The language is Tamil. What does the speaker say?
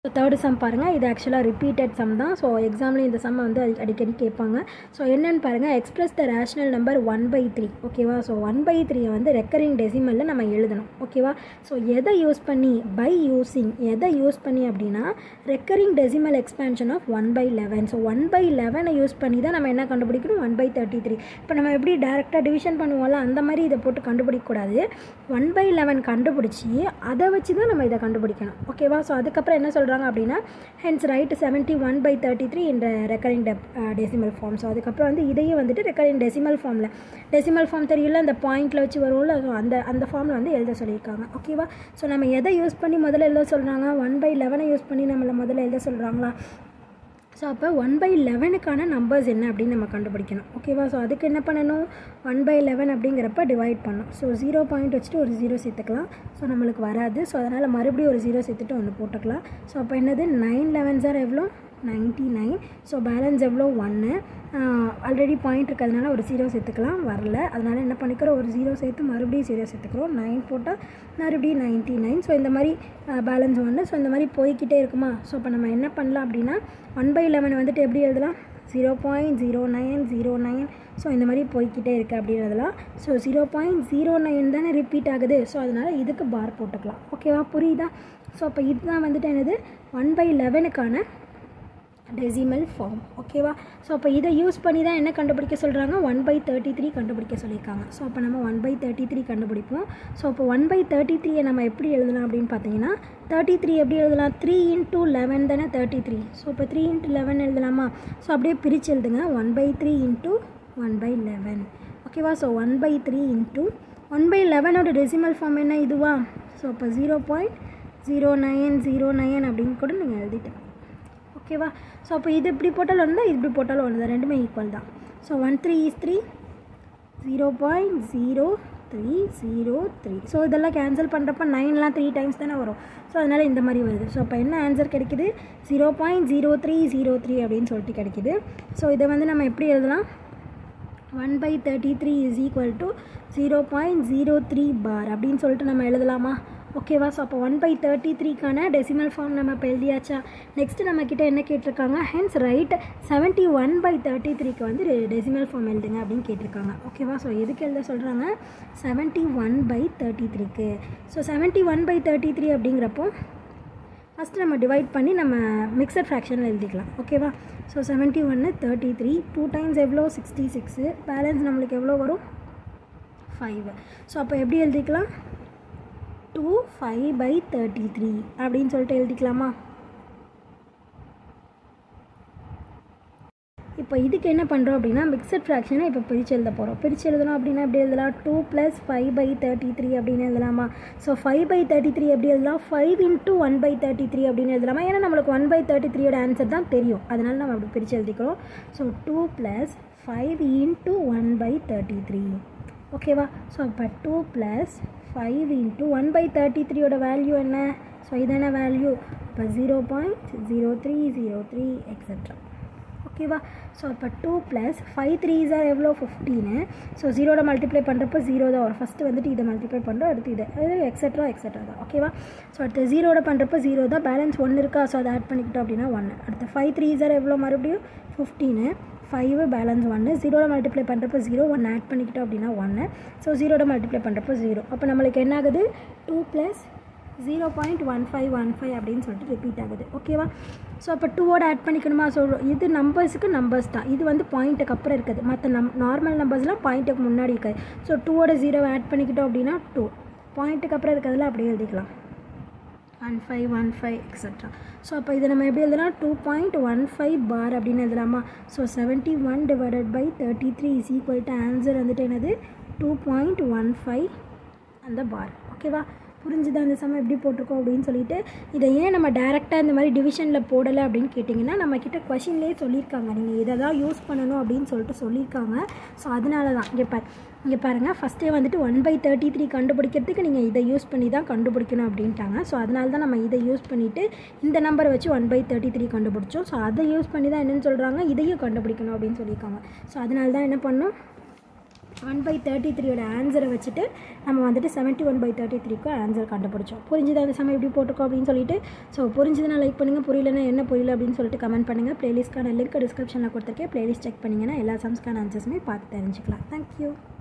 ஸோ தேர்டு சம் பாருங்கள் இது ஆக்சுவலாக ரிப்பீட்டட் சம் தான் ஸோ எக்ஸாம்லேயும் இந்த சம்மை வந்து அடி- அடிக்கடி கேட்பாங்க ஸோ என்னென்னு பாருங்கள் express the rational number one by three ஓகேவா ஸோ ஒன் பை த்ரீயை வந்து ரெக்கரிங் டெசிமலில் நம்ம எழுதணும் ஓகேவா ஸோ எதை யூஸ் பண்ணி பை யூஸிங் எதை யூஸ் பண்ணி அப்படின்னா recurring decimal expansion of one by eleven so one by லெவனை யூஸ் பண்ணி தான் நம்ம என்ன கண்டுபிடிக்கணும் ஒன் பை தேர்ட்டி த்ரீ இப்போ நம்ம எப்படி டேரெக்டாக டிவிஷன் பண்ணுவோம்ல அந்த மாதிரி இதை போட்டு கண்டுபிடிக்கக்கூடாது ஒன் பை லெவன் கண்டுபிடிச்சி அதை வச்சு தான் நம்ம இதை கண்டுபிடிக்கணும் ஓகேவா ஸோ அதுக்கப்புறம் என்ன சொல்கிறாங்க அப்படின்னா hence right seventy one by thirty three இந்த ரெக்கரிங் டெசிமல் ஃபார்ம் ஸோ அதுக்கப்புறம் வந்து இதையும் வந்துட்டு ரெக்கரிங் டெசிமல் ஃபார்மில் டெசிமல் ஃபார்ம் தெரியல அந்த பாயிண்டில் வச்சு வரும்ல ஸோ அந்த அந்த ஃபார்மில் வந்து எழுத சொல்லியிருக்காங்க ஓகேவா ஸோ நம்ம எதை யூஸ் பண்ணி முதல்ல எழுத சொல்கிறாங்க ஒன் பை லெவனை யூஸ் பண்ணி நம்மளை முதல்ல எழுத சொல்கிறாங்களா ஸோ அப்போ ஒன் பை லெவனுக்கான நம்பர்ஸ் என்ன அப்படின்னு நம்ம கண்டுபிடிக்கணும் ஓகேவா ஸோ அதுக்கு என்ன பண்ணணும் ஒன் பை லெவன் அப்படிங்கிறப்ப டிவைட் பண்ணணும் ஸோ ஜீரோ பாயிண்ட் வச்சுட்டு ஒரு ஜீரோ சேர்த்துக்கலாம் ஸோ நம்மளுக்கு வராது ஸோ அதனால் மறுபடியும் ஒரு ஜீரோ சேர்த்துட்டு ஒன்று போட்டுக்கலாம் ஸோ அப்போ என்னது நைன் லெவன் சார் எவ்வளோ நைன்ட்டி நைன் ஸோ பேலன்ஸ் எவ்வளோ ஒன்று ஆல்ரெடி பாயிண்ட் இருக்கிறதுனால ஒரு ஜீரோ சேர்த்துக்கலாம் வரல அதனால் என்ன பண்ணிக்கிறோம் ஒரு ஜீரோ சேர்த்து மறுபடியும் ஜீரோ சேர்த்துக்கிறோம் நைன் போட்டால் மறுபடியும் நைன்ட்டி நைன் ஸோ இந்த மாதிரி பேலன்ஸ் ஒன்று ஸோ இந்த மாதிரி போய்க்கிட்டே இருக்குமா ஸோ இப்போ நம்ம என்ன பண்ணலாம் அப்படின்னா ஒன் பை லெவன் வந்துட்டு எப்படி எழுதலாம் zero point zero nine zero nine so இந்த மாதிரி போய்க்கிட்டே இருக்குது அப்படின்றதுலாம் so zero point zero nine தானே ரிப்பீட் ஆகுது ஸோ அதனால் இதுக்கு பார் போட்டுக்கலாம் ஓகேவா புரியுதா ஸோ அப்போ இதுதான் வந்துட்டு என்னது ஒன் பை லெவனுக்கான டெசிமல் ஃபார்ம் ஓகேவா ஸோ அப்போ இதை யூஸ் பண்ணி தான் என்ன கண்டுபிடிக்க சொல்கிறாங்க ஒன் பை தேர்ட்டி த்ரீ கண்டுபிடிக்க சொல்லியிருக்காங்க ஸோ அப்போ நம்ம ஒன் பை தேர்ட்டி த்ரீ கண்டுபிடிப்போம் ஸோ அப்போ ஒன் பை தேர்ட்டி த்ரீயை நம்ம எப்படி எழுதலாம் அப்படின்னு பார்த்தீங்கன்னா தேர்ட்டி த்ரீ எப்படி எழுதலாம் த்ரீ இன்ட்டு லெவன் தானே தேர்ட்டி த்ரீ ஸோ இப்போ த்ரீ இன்ட்டு லெவன் எழுதலாமா ஸோ அப்படியே பிரித்து எழுதுங்க one by three into one by eleven ஓகேவா so one by three into one by லெவனோட டெசிமல் ஃபார்ம் என்ன இதுவா ஸோ அப்போ zero point zero nine zero nine அப்படின்னு கூட நீங்கள் எழுதிட்டேன் ஓகேவா ஸோ அப்போ இது இப்படி போட்டாலும் ஒன்று தான் இது இப்படி போட்டாலும் ஒன்று தான் ரெண்டுமே ஈக்குவல் தான் so one three is three zero point zero three zero three so இதெல்லாம் கேன்சல் பண்ணுறப்ப நைன்லாம் த்ரீ டைம்ஸ் தானே வரும் ஸோ அதனால் இந்த மாதிரி வருது ஸோ அப்போ என்ன ஆன்சர் கிடைக்குது zero point zero three zero three அப்படின்னு சொல்லிட்டு கிடைக்குது ஸோ இதை வந்து நம்ம எப்படி எழுதலாம் one by thirty three is equal to zero point zero three bar அப்படின்னு சொல்லிட்டு நம்ம எழுதலாமா ஓகேவா ஸோ அப்போ ஒன் பை தேர்ட்டி த்ரீக்கான டெசிமல் ஃபார்ம் நம்ம இப்போ எழுதியாச்சா நெக்ஸ்ட் நம்ம கிட்ட என்ன கேட்டிருக்காங்க hence right seventy one by thirty த்ரீக்கு வந்து டெசிமல் ஃபார்ம் எழுதுங்க அப்படின்னு கேட்டிருக்காங்க ஓகேவா ஸோ எதுக்கு எழுத சொல்கிறாங்க செவன்ட்டி ஒன் பை தேர்ட்டி த்ரீக்கு so seventy one by thirty three அப்படிங்கிறப்போ ஃபஸ்ட்டு நம்ம டிவைட் பண்ணி நம்ம மிக்சட் ஃப்ராக்ஷனில் எழுதிக்கலாம் ஓகேவா ஸோ செவன்ட்டி ஒன்று தேர்ட்டி த்ரீ டூ டைம்ஸ் எவ்வளோ சிக்ஸ்டி சிக்ஸு பேலன்ஸ் நம்மளுக்கு எவ்வளோ வரும் ஃபைவ் ஸோ அப்போ எப்படி எழுதிக்கலாம் two five by thirty three அப்படின்னு சொல்லிட்டு எழுதிக்கலாமா இப்போ இதுக்கு என்ன பண்ணுறோம் அப்படின்னா மிக்சட் ஃப்ராக்ஷனை இப்போ பிரித்து எழுத போகிறோம் பிரித்து எழுதணும் அப்படின்னா எப்படி எழுதலாம் two plus five by thirty three அப்படின்னு எழுதலாமா so five by thirty three எப்படி எழுதலாம் five into one by thirty three அப்படின்னு எழுதலாமா ஏன்னா நம்மளுக்கு ஒன் பை தேர்ட்டி த்ரீயோட ஆன்சர் தான் தெரியும் அதனால நம்ம அப்படி பிரித்து எழுதிக்கிறோம் so two plus five into one by thirty three ஓகேவா ஸோ அப்போ two plus five into one by thirty த்ரீயோட வேல்யூ என்ன ஸோ இதான வேல்யூ இப்போ zero point zero three zero three extra ஓகேவா ஸோ இப்போ two plus five three sir எவ்வளோ ஃபிஃப்டீனு ஸோ ஜீரோட மல்டிப்ளை பண்ணுறப்போ ஜீரோ தான் வரும் ஃபஸ்ட்டு வந்துட்டு இதை மல்டிப்ளை பண்ணுறோம் அடுத்து இதை அது எக்ஸெட்ரா எக்ஸெட்ரா தான் ஓகேவா ஸோ அடுத்து ஜீரோட பண்ணுறப்போ ஜீரோ தான் பேலன்ஸ் ஒன்று இருக்கா ஸோ அதை ஆட் பண்ணிக்கிட்டோம் அப்படின்னா ஒன்று அடுத்து ஃபைவ் த்ரீ சார் எவ்வளோ மறுபடியும் ஃபிஃப்டீனு ஃபைவ் பேலன்ஸ் ஒன்று ஜீரோட மல்டிப்ளை பண்ணுறப்போ ஜீரோ ஒன்று ஆட் பண்ணிக்கிட்டோம் அப்படின்னா ஒன்று ஸோ ஜீரோட மல்டிப்ளை பண்ணுறப்போ ஜீரோ அப்போ நம்மளுக்கு என்ன ஆகுது two plus zero point one five one five அப்படின்னு சொல்லிட்டு ரிப்பீட் ஆகுது ஓகேவா ஸோ அப்போ டூவோட ஆட் பண்ணிக்கணுமா ஸோ இது நம்பர்ஸுக்கு நம்பர்ஸ் தான் இது வந்து பாயிண்ட்டுக்கு அப்புறம் இருக்குது மற்ற நம் நார்மல் நம்பர்ஸ்லாம் பாயிண்ட்டுக்கு முன்னாடி இருக்காது ஸோ டூவோட ஜீரோவை ஆட் பண்ணிக்கிட்டோம் அப்படின்னா டூ பாயிண்ட்டுக்கு அப்புறம் இருக்கிறதுல அப்படியே எழுதிக்கலாம் one five one five extra so அப்போ இதை நம்ம எப்படி எழுதலாம் two point one five bar அப்படின்னு எழுதலாமா so seventy one divided by thirty three is equal to answer வந்துட்டு என்னது டூ பாயிண்ட் ஒன் ஃபைவ் அந்த பார் ஓகேவா புரிஞ்சுதா அந்த சமயம் எப்படி போட்டிருக்கோம் அப்படின்னு சொல்லிட்டு இதை ஏன் நம்ம டேரெக்டாக இந்த மாதிரி டிவிஷனில் போடலை அப்படின்னு கேட்டிங்கன்னா நம்மக்கிட்ட கொஷின்லேயே சொல்லியிருக்காங்க நீங்கள் இதை தான் யூஸ் பண்ணணும் அப்படின்னு சொல்லிட்டு சொல்லியிருக்காங்க ஸோ அதனால தான் இங்கே பார் இங்கே பாருங்கள் ஃபஸ்ட்டே வந்துட்டு ஒன் பை தேர்ட்டி த்ரீ கண்டுபிடிக்கிறதுக்கு நீங்கள் இதை யூஸ் பண்ணி தான் கண்டுபிடிக்கணும் அப்படின்ட்டாங்க ஸோ அதனால தான் நம்ம இதை யூஸ் பண்ணிவிட்டு இந்த நம்பரை வச்சு ஒன் பை தேர்ட்டி த்ரீ கண்டுபிடிச்சோம் ஸோ அதை யூஸ் பண்ணி தான் என்னென்னு சொல்கிறாங்க இதையும் கண்டுபிடிக்கணும் அப்படின்னு சொல்லியிருக்காங்க ஸோ அதனால தான் என்ன பண்ணோம் ஒன் பை தேர்ட்டி த்ரீயோட ஆன்சரை வச்சுட்டு நம்ம வந்துட்டு செவன்ட்டி ஒன் பை தேர்ட்டி த்ரீக்கும் ஆன்சர் கண்டுபிடிச்சோம் புரிஞ்சுதா அந்த சமயம் எப்படி போட்டிருக்கோம் அப்படின்னு சொல்லிட்டு ஸோ புரிஞ்சுதுன்னா லைக் பண்ணுங்கள் புரியலன்னா என்ன புரியல அப்படின்னு சொல்லிட்டு கமெண்ட் பண்ணுங்கள் ப்ளேலிஸ்ட்க்கான லிங்க் டிஸ்கிரிப்ஷனில் கொடுத்துருக்கேன் ப்ளேலிஸ்ட் செக் பண்ணிங்கன்னா எல்லா சம்ஸ்க்கான ஆன்சர்ஸுமே பார்த்து தெரிஞ்சுக்கலாம் தேங்க்யூ